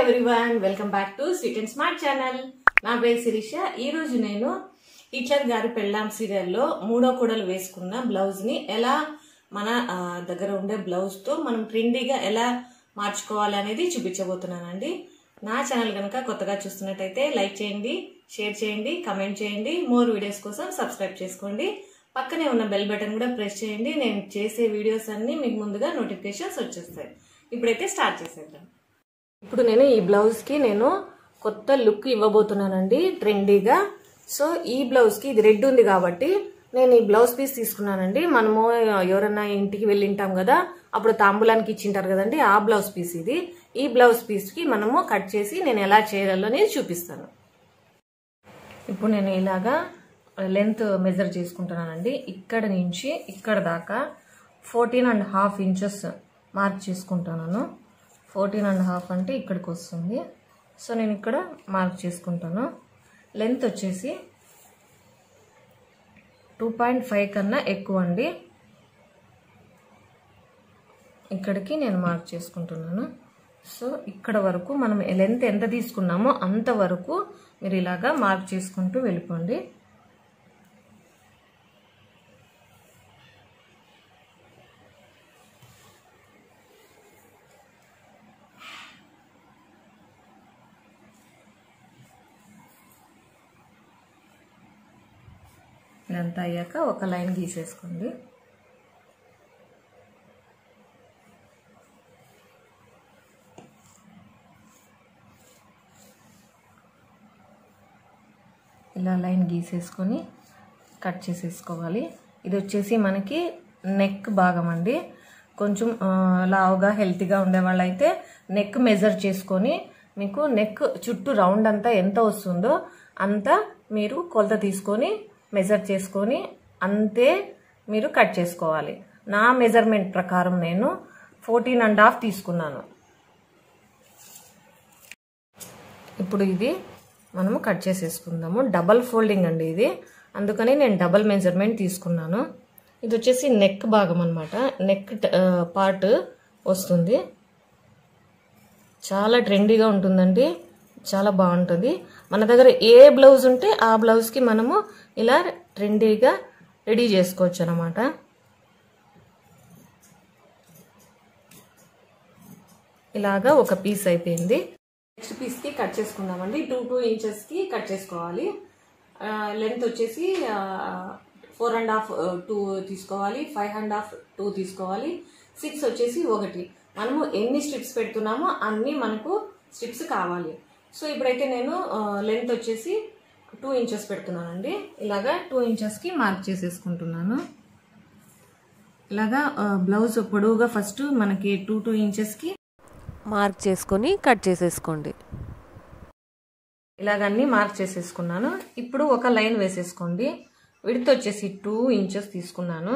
everyone welcome back to sweet and smart channel నా పేరు శిరీష ఈ రోజు నేను టీచర్ గారి పెళ్ళాం సీరియల్లో మూడో కూడలు వేసుకున్న బ్లౌజ్ ని ఎలా మన ఆ, దగ్గర ఉండే బ్లౌజ్ తో మనం ట్రెండీగా ఎలా మార్చుకోవాలి అనేది చూపించబోతున్నానండి నా ఛానల్ కనుక కొత్తగా చూస్తున్నట్టయితే లైక్ చేయండి షేర్ చేయండి కమెంట్ చేయండి మోర్ వీడియోస్ కోసం సబ్స్క్రైబ్ చేసుకోండి పక్కనే ఉన్న బెల్ బటన్ కూడా ప్రెస్ చేయండి నేను చేసే వీడియోస్ అన్ని మీకు ముందుగా నోటిఫికేషన్స్ వచ్చేస్తాయి ఇప్పుడైతే స్టార్ట్ చేసేద్దాం ఇప్పుడు నేను ఈ బ్లౌజ్కి నేను కొత్త లుక్ ఇవ్వబోతున్నానండి ట్రెండీగా సో ఈ బ్లౌజ్కి ఇది రెడ్ ఉంది కాబట్టి నేను ఈ బ్లౌజ్ పీస్ తీసుకున్నానండి మనము ఎవరన్నా ఇంటికి వెళ్ళింటాం కదా అప్పుడు తాంబూలానికి ఇచ్చింటారు కదండి ఆ బ్లౌజ్ పీస్ ఇది ఈ బ్లౌజ్ పీస్కి మనము కట్ చేసి నేను ఎలా చేయాలో అనేది చూపిస్తాను ఇప్పుడు నేను ఇలాగా లెంత్ మెజర్ చేసుకుంటున్నానండి ఇక్కడ నుంచి ఇక్కడ దాకా fourteen and half inches mark చేసుకుంటున్నాను ఫోర్టీన్ అండ్ హాఫ్ అంటే ఇక్కడికి వస్తుంది సో నేను ఇక్కడ మార్క్ చేసుకుంటాను లెంత్ వచ్చేసి టూ పాయింట్ ఫైవ్ కన్నా ఎక్కువ అండి ఇక్కడికి నేను మార్క్ చేసుకుంటున్నాను సో ఇక్కడ వరకు మనం లెంత్ ఎంత తీసుకున్నామో అంతవరకు మీరు ఇలాగా మార్క్ చేసుకుంటూ వెళ్ళిపోండి ఇదంతా అయ్యాక ఒక లైన్ గీసేసుకోండి ఇలా లైన్ గీసేసుకొని కట్ చేసేసుకోవాలి ఇది వచ్చేసి మనకి నెక్ భాగం అండి కొంచెం ఆ, లావుగా హెల్తీగా ఉండే వాళ్ళైతే నెక్ మెజర్ చేసుకొని మీకు నెక్ చుట్టూ రౌండ్ అంతా ఎంత వస్తుందో అంతా మీరు కొలత తీసుకొని మెజర్ చేసుకొని అంతే మీరు కట్ చేసుకోవాలి నా మెజర్మెంట్ ప్రకారం నేను ఫోర్టీన్ అండ్ హాఫ్ తీసుకున్నాను ఇప్పుడు ఇది మనము కట్ చేసేసుకుందాము డబల్ ఫోల్డింగ్ అండి ఇది అందుకని నేను డబల్ మెజర్మెంట్ తీసుకున్నాను ఇది వచ్చేసి నెక్ భాగం అనమాట నెక్ పార్ట్ వస్తుంది చాలా ట్రెండీగా ఉంటుందండి చాలా బాగుంటుంది మన దగ్గర ఏ బ్లౌజ్ ఉంటే ఆ బ్లౌజ్కి మనము ఇలా ట్రెండీగా రెడీ చేసుకోవచ్చు అనమాట ఇలాగా ఒక పీస్ అయిపోయింది నెక్స్ట్ పీస్కి కట్ చేసుకుందామండి టూ టూ ఇంచెస్కి కట్ చేసుకోవాలి లెంత్ వచ్చేసి ఫోర్ అండ్ హాఫ్ టూ తీసుకోవాలి ఫైవ్ అండ్ హాఫ్ టూ తీసుకోవాలి సిక్స్ వచ్చేసి ఒకటి మనము ఎన్ని స్ట్రిప్స్ పెడుతున్నామో అన్ని మనకు స్ట్రిప్స్ కావాలి సో ఇప్పుడైతే నేను లెంత్ వచ్చేసి టూ ఇంచెస్ పెడుతున్నానండి ఇలాగా టూ ఇంచెస్కి మార్క్ చేసేసుకుంటున్నాను ఇలాగా బ్లౌజ్ పొడవుగా ఫస్ట్ మనకి టూ టూ ఇంచెస్కి మార్క్ చేసుకొని కట్ చేసేసుకోండి ఇలాగన్నీ మార్క్ చేసేసుకున్నాను ఇప్పుడు ఒక లైన్ వేసేసుకోండి విడత్ వచ్చేసి టూ ఇంచెస్ తీసుకున్నాను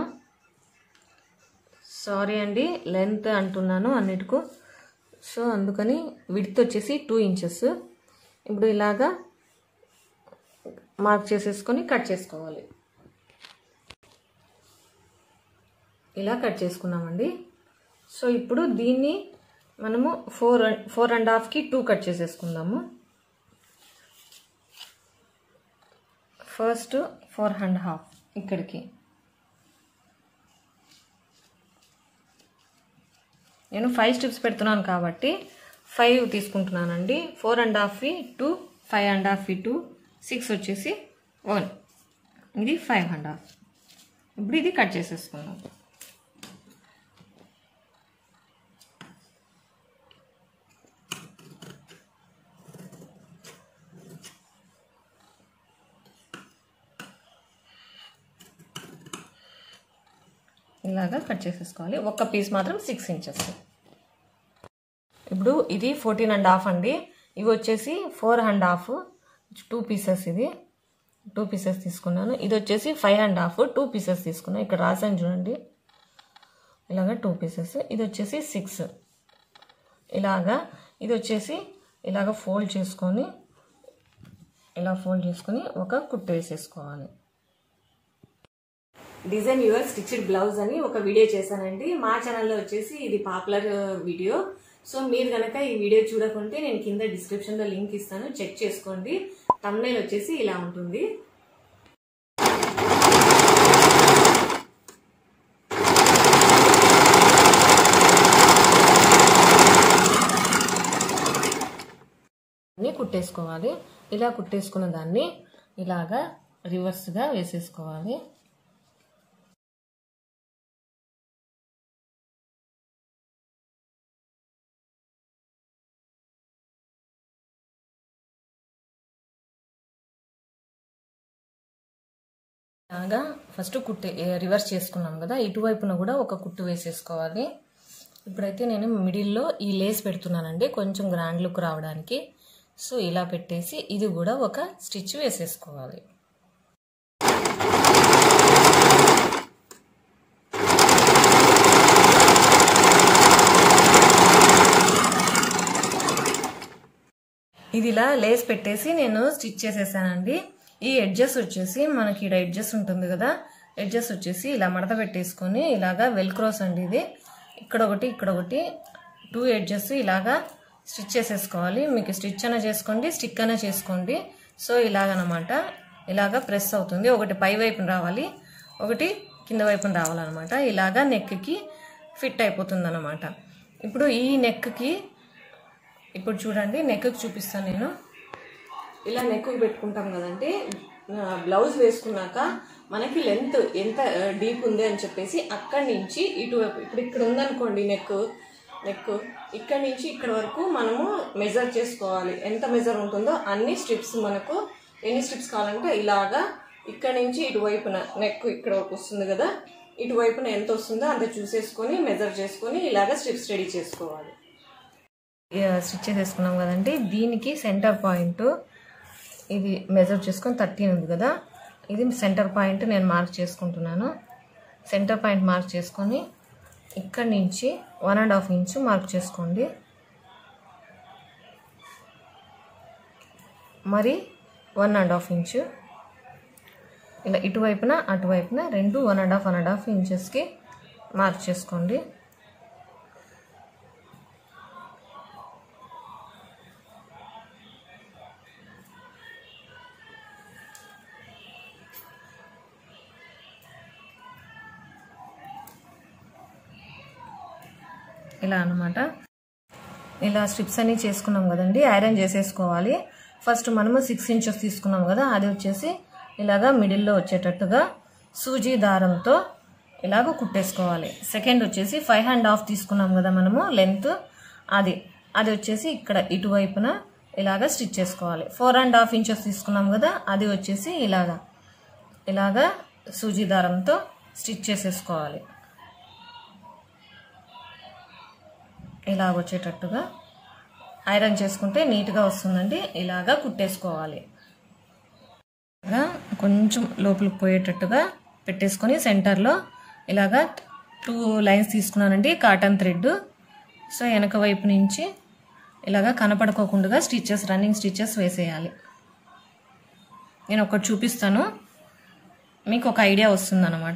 సారీ అండి లెంత్ అంటున్నాను అన్నిటికు సో అందుకని విడత్ వచ్చేసి టూ ఇంచెస్ ఇప్పుడు ఇలాగా మార్క్ చేసేసుకొని కట్ చేసుకోవాలి ఇలా కట్ చేసుకున్నామండి సో ఇప్పుడు దీన్ని మనము ఫోర్ ఫోర్ అండ్ హాఫ్కి టూ కట్ చేసేసుకుందాము ఫస్ట్ ఫోర్ అండ్ హాఫ్ ఇక్కడికి నేను ఫైవ్ స్టిప్స్ పెడుతున్నాను కాబట్టి ఫైవ్ తీసుకుంటున్నానండి four and half two five and half two six వచ్చేసి వన్ ఇది ఫైవ్ అండ్ హాఫ్ ఇప్పుడు ఇది కట్ చేసేసుకుందాం ఇలాగా కట్ చేసేసుకోవాలి ఒక్క పీస్ మాత్రం సిక్స్ ఇంచెస్ ఇప్పుడు ఇది ఫోర్టీన్ అండ్ హాఫ్ అండి ఇవి వచ్చేసి four and half two pieces ఇది టూ పీసెస్ తీసుకున్నాను ఇది వచ్చేసి five and half two pieces తీసుకున్నాను ఇక్కడ రాసాను చూడండి ఇలాగ టూ పీసెస్ ఇది వచ్చేసి సిక్స్ ఇలాగా ఇది వచ్చేసి ఇలాగ ఫోల్డ్ చేసుకొని ఇలా ఫోల్డ్ చేసుకొని ఒక కుట్టు వేసేసుకోవాలి డిజైన్ యువర్ స్టిచ్డ్ బ్లౌజ్ అని ఒక వీడియో చేశానండి మా ఛానల్లో వచ్చేసి ఇది పాపులర్ వీడియో సో మీరు కనుక ఈ వీడియో చూడకుంటే నేను కింద డిస్క్రిప్షన్ లో లింక్ ఇస్తాను చెక్ చేసుకోండి తమ్నైల్ వచ్చేసి ఇలా ఉంటుంది అన్ని కుట్టేసుకోవాలి ఇలా కుట్టేసుకున్న దాన్ని ఇలాగా రివర్స్గా వేసేసుకోవాలి లాగా ఫస్ట్ కుట్టే రివర్స్ చేసుకున్నాం కదా ఇటువైపున కూడా ఒక కుట్టు వేసేసుకోవాలి ఇప్పుడైతే నేను మిడిల్లో ఈ లేస్ పెడుతున్నానండి కొంచెం గ్రాండ్ లుక్ రావడానికి సో ఇలా పెట్టేసి ఇది కూడా ఒక స్టిచ్ వేసేసుకోవాలి ఇది ఇలా లేస్ పెట్టేసి నేను స్టిచ్ చేసేసానండి ఈ ఎడ్జెస్ వచ్చేసి మనకి ఇక్కడ ఎడ్జెస్ ఉంటుంది కదా ఎడ్జెస్ వచ్చేసి ఇలా మడత పెట్టేసుకొని ఇలాగా వెల్క్రోస్ అండి ఇది ఇక్కడ ఒకటి ఇక్కడ ఒకటి టూ ఎడ్జెస్ ఇలాగా స్టిచ్ చేసేసుకోవాలి మీకు స్టిచ్ అయినా చేసుకోండి స్టిక్ అయినా చేసుకోండి సో ఇలాగనమాట ఇలాగా ప్రెస్ అవుతుంది ఒకటి పై వైపున రావాలి ఒకటి కింద వైపున రావాలన్నమాట ఇలాగా నెక్కి ఫిట్ అయిపోతుంది అనమాట ఇప్పుడు ఈ నెక్కి ఇప్పుడు చూడండి నెక్కి చూపిస్తాను నేను ఇలా నెక్ పెట్టుకుంటాం కదండి బ్లౌజ్ వేసుకున్నాక మనకి లెంత్ ఎంత డీప్ ఉంది అని చెప్పేసి అక్కడి నుంచి ఇటువైపు ఇప్పుడు ఇక్కడ ఉందనుకోండి నెక్ నెక్ ఇక్కడ నుంచి ఇక్కడ వరకు మనము మెజర్ చేసుకోవాలి ఎంత మెజర్ ఉంటుందో అన్ని స్ట్రిప్స్ మనకు ఎన్ని స్ట్రిప్స్ కావాలంటే ఇలాగా ఇక్కడ నుంచి ఇటువైపున నెక్ ఇక్కడ వరకు వస్తుంది కదా ఇటువైపున ఎంత వస్తుందో అంత చూసేసుకొని మెజర్ చేసుకొని ఇలాగా స్ట్రిప్స్ రెడీ చేసుకోవాలి స్టిచ్ చేసేసుకున్నాం కదండి దీనికి సెంటర్ పాయింట్ ఇది మెజర్ చేసుకొని థర్టీన్ ఉంది కదా ఇది సెంటర్ పాయింట్ నేను మార్క్ చేసుకుంటున్నాను సెంటర్ పాయింట్ మార్క్ చేసుకొని ఇక్కడి నుంచి one and half inch mark చేసుకోండి మరి వన్ అండ్ హాఫ్ ఇంచు ఇలా ఇటువైపున అటువైపున రెండు one and half one and half ఇంచెస్కి మార్క్ చేసుకోండి ఇలా అనమాట ఇలా స్ట్రిప్స్ అన్ని చేసుకున్నాం కదండి ఐరన్ చేసేసుకోవాలి ఫస్ట్ మనము సిక్స్ ఇంచెస్ తీసుకున్నాం కదా అది వచ్చేసి ఇలాగా మిడిల్లో వచ్చేటట్టుగా సూజీ దారంతో ఇలాగ కుట్టేసుకోవాలి సెకండ్ వచ్చేసి ఫైవ్ అండ్ హాఫ్ తీసుకున్నాం కదా మనము లెంత్ అది అది వచ్చేసి ఇక్కడ ఇటువైపున ఇలాగ స్టిచ్ చేసుకోవాలి ఫోర్ అండ్ హాఫ్ ఇంచెస్ తీసుకున్నాం కదా అది వచ్చేసి ఇలాగా ఇలాగా సూజీ దారంతో స్టిచ్ చేసేసుకోవాలి ఇలా వచ్చేటట్టుగా ఐరన్ చేసుకుంటే నీట్గా వస్తుందండి ఇలాగా కుట్టేసుకోవాలి ఇలా కొంచెం లోపలికి పోయేటట్టుగా పెట్టేసుకొని సెంటర్లో ఇలాగా టూ లైన్స్ తీసుకున్నానండి కాటన్ థ్రెడ్ సో వెనక వైపు నుంచి ఇలాగా కనపడుకోకుండా స్టిచెస్ రన్నింగ్ స్టిచెస్ వేసేయాలి నేను ఒకటి చూపిస్తాను మీకు ఒక ఐడియా వస్తుందన్నమాట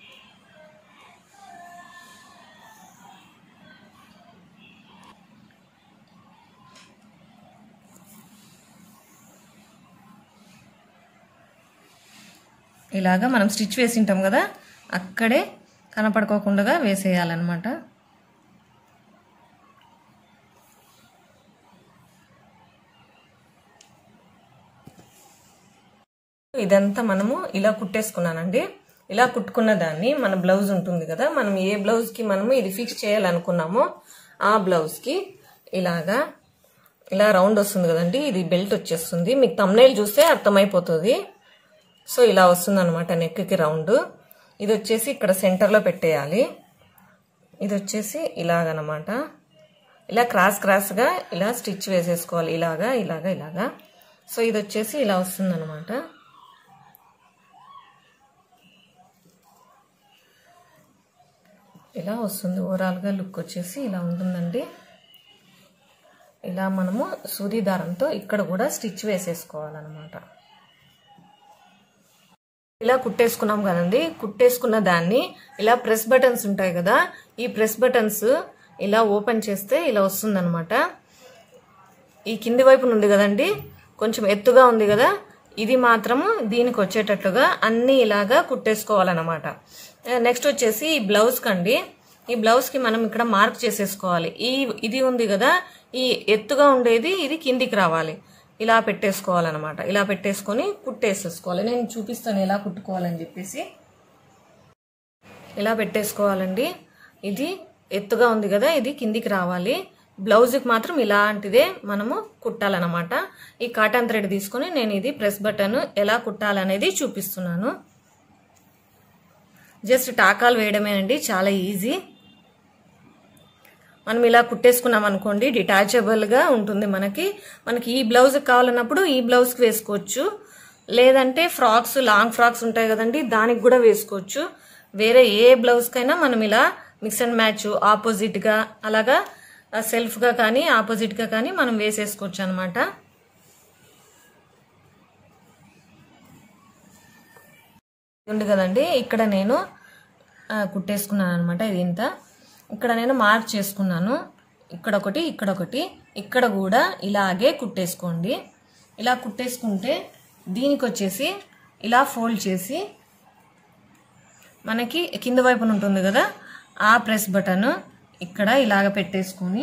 ఇలాగా మనం స్టిచ్ వేసింటాం కదా అక్కడే కనపడుకోకుండా వేసేయాలన్నమాట ఇదంతా మనము ఇలా కుట్టేసుకున్నానండి ఇలా కుట్టుకున్న దాన్ని మన బ్లౌజ్ ఉంటుంది కదా మనం ఏ బ్లౌజ్కి మనము ఇది ఫిక్స్ చేయాలనుకున్నామో ఆ బ్లౌజ్కి ఇలాగా ఇలా రౌండ్ వస్తుంది కదండి ఇది బెల్ట్ వచ్చేస్తుంది మీకు తమ్నైల్ చూస్తే అర్థమైపోతుంది సో ఇలా వస్తుంది అనమాట నెక్కి రౌండ్ ఇది వచ్చేసి ఇక్కడ సెంటర్లో పెట్టేయాలి ఇది వచ్చేసి ఇలాగనమాట ఇలా క్రాస్ క్రాస్గా ఇలా స్టిచ్ వేసేసుకోవాలి ఇలాగా ఇలాగా ఇలాగా సో ఇది వచ్చేసి ఇలా వస్తుందన్నమాట ఇలా వస్తుంది ఓవరాల్గా లుక్ వచ్చేసి ఇలా ఉంటుందండి ఇలా మనము సూది దారంతో ఇక్కడ కూడా స్టిచ్ వేసేసుకోవాలన్నమాట ఇలా కుట్టేసుకున్నాం కదండి కుట్టేసుకున్న దాన్ని ఇలా ప్రెస్ బటన్స్ ఉంటాయి కదా ఈ ప్రెస్ బటన్స్ ఇలా ఓపెన్ చేస్తే ఇలా వస్తుందన్నమాట ఈ కింది వైపున ఉంది కదండి కొంచెం ఎత్తుగా ఉంది కదా ఇది మాత్రము దీనికి వచ్చేటట్లుగా అన్ని ఇలాగా కుట్టేసుకోవాలన్నమాట నెక్స్ట్ వచ్చేసి ఈ బ్లౌజ్ కండి ఈ బ్లౌజ్ కి మనం ఇక్కడ మార్క్ చేసేసుకోవాలి ఈ ఇది ఉంది కదా ఈ ఎత్తుగా ఉండేది ఇది కిందికి రావాలి ఇలా పెట్టేసుకోవాలన్నమాట ఇలా పెట్టేసుకొని కుట్టేసేసుకోవాలి నేను చూపిస్తాను ఎలా కుట్టుకోవాలని చెప్పేసి ఇలా పెట్టేసుకోవాలండి ఇది ఎత్తుగా ఉంది కదా ఇది కిందికి రావాలి బ్లౌజ్కి మాత్రం ఇలాంటిదే మనము కుట్టాలన్నమాట ఈ కాటన్ థ్రెడ్ తీసుకొని నేను ఇది ప్రెస్ బటన్ ఎలా కుట్టాలనేది చూపిస్తున్నాను జస్ట్ టాకాలు వేయడమేనండి చాలా ఈజీ మనం ఇలా కుట్టేసుకున్నాం అనుకోండి డిటాచబుల్గా ఉంటుంది మనకి మనకి ఈ బ్లౌజ్ కావాలన్నప్పుడు ఈ బ్లౌజ్కి వేసుకోవచ్చు లేదంటే ఫ్రాక్స్ లాంగ్ ఫ్రాక్స్ ఉంటాయి కదండి దానికి కూడా వేసుకోవచ్చు వేరే ఏ బ్లౌజ్కైనా మనం ఇలా మిక్స్ అండ్ మ్యాచ్ ఆపోజిట్గా అలాగా సెల్ఫ్గా కానీ ఆపోజిట్గా కానీ మనం వేసేసుకోవచ్చు అనమాట ఉంది కదండి ఇక్కడ నేను ఆ, కుట్టేసుకున్నాను అనమాట ఇది ఇంత ఇక్కడ నేను మార్క్ చేసుకున్నాను ఇక్కడ ఒకటి ఇక్కడ ఒకటి ఇక్కడ కూడా ఇలాగే కుట్టేసుకోండి ఇలా కుట్టేసుకుంటే దీనికి వచ్చేసి ఇలా ఫోల్డ్ చేసి మనకి కింద వైపున ఉంటుంది కదా ఆ ప్రెస్ బటన్ ఇక్కడ ఇలాగ పెట్టేసుకొని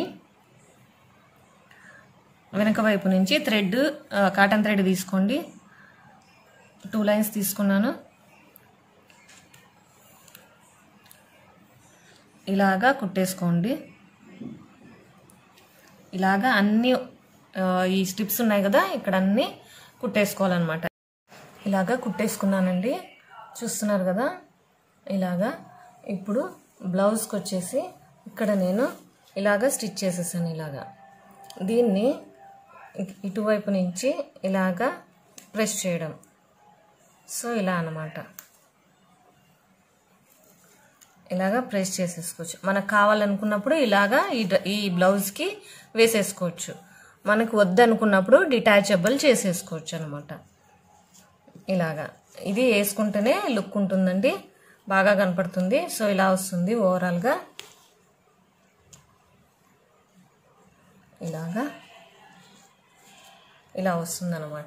వెనక వైపు నుంచి థ్రెడ్ కాటన్ థ్రెడ్ తీసుకోండి టూ లైన్స్ తీసుకున్నాను ఇలాగా కుట్టేసుకోండి ఇలాగా అన్ని ఆ, ఈ స్ట్రిప్స్ ఉన్నాయి కదా ఇక్కడ అన్ని కుట్టేసుకోవాలన్నమాట ఇలాగా కుట్టేసుకున్నానండి చూస్తున్నారు కదా ఇలాగా ఇప్పుడు బ్లౌజ్కి వచ్చేసి ఇక్కడ నేను ఇలాగా స్టిచ్ చేసేసాను ఇలాగా దీన్ని ఇ- ఇటువైపు నుంచి ఇలాగా ప్రెస్ చేయడం సో ఇలా అన్నమాట ఇలాగా ప్రెస్ చేసేసుకోవచ్చు మనకు కావాలనుకున్నప్పుడు ఇలాగా ఈ డ్ర- ఈ బ్లౌజ్కి వేసేసుకోవచ్చు మనకు వద్దనుకున్నప్పుడు డిటాచబుల్ చేసేసుకోవచ్చు అనమాట ఇలాగా ఇది వేసుకుంటేనే లుక్ ఉంటుందండి బాగా కనపడుతుంది సో ఇలా వస్తుంది ఓవరాల్గా ఇలాగా ఇలా వస్తుంది అనమాట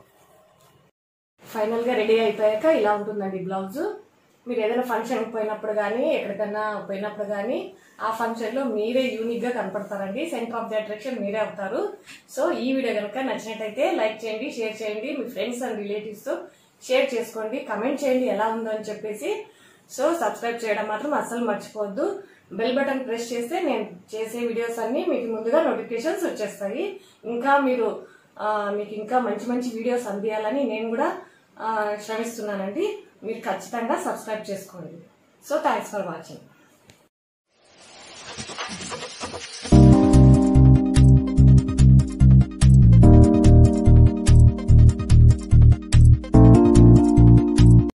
ఫైనల్గా రెడీ అయిపోయాక ఇలా ఉంటుందండి బ్లౌజ్ మీరు ఏదైనా ఫంక్షన్కి పోయినప్పుడు కానీ ఎక్కడికన్నా పోయినప్పుడు కానీ ఆ ఫంక్షన్లో మీరే యూనిక్గా కనపడతారండి సెంటర్ ఆఫ్ ది అట్రాక్షన్ మీరే అవుతారు సో ఈ వీడియో కనుక నచ్చినట్టయితే లైక్ చేయండి షేర్ చేయండి మీ ఫ్రెండ్స్ అండ్ రిలేటివ్స్తో షేర్ చేసుకోండి కమెంట్ చేయండి ఎలా ఉందో అని చెప్పేసి సో సబ్స్క్రైబ్ చేయడం మాత్రం అస్సలు మర్చిపోవద్దు బెల్ బటన్ ప్రెస్ చేస్తే నేను చేసే వీడియోస్ అన్ని మీకు ముందుగా నోటిఫికేషన్స్ వచ్చేస్తాయి ఇంకా మీరు ఆ, మీకు ఇంకా మంచి మంచి వీడియోస్ అందియాలని నేను కూడా ఆ, శ్రమిస్తున్నానండి మీరు ఖచ్చితంగా సబ్స్క్రైబ్ చేసుకోండి సో థ్యాంక్స్ ఫర్ వాచింగ్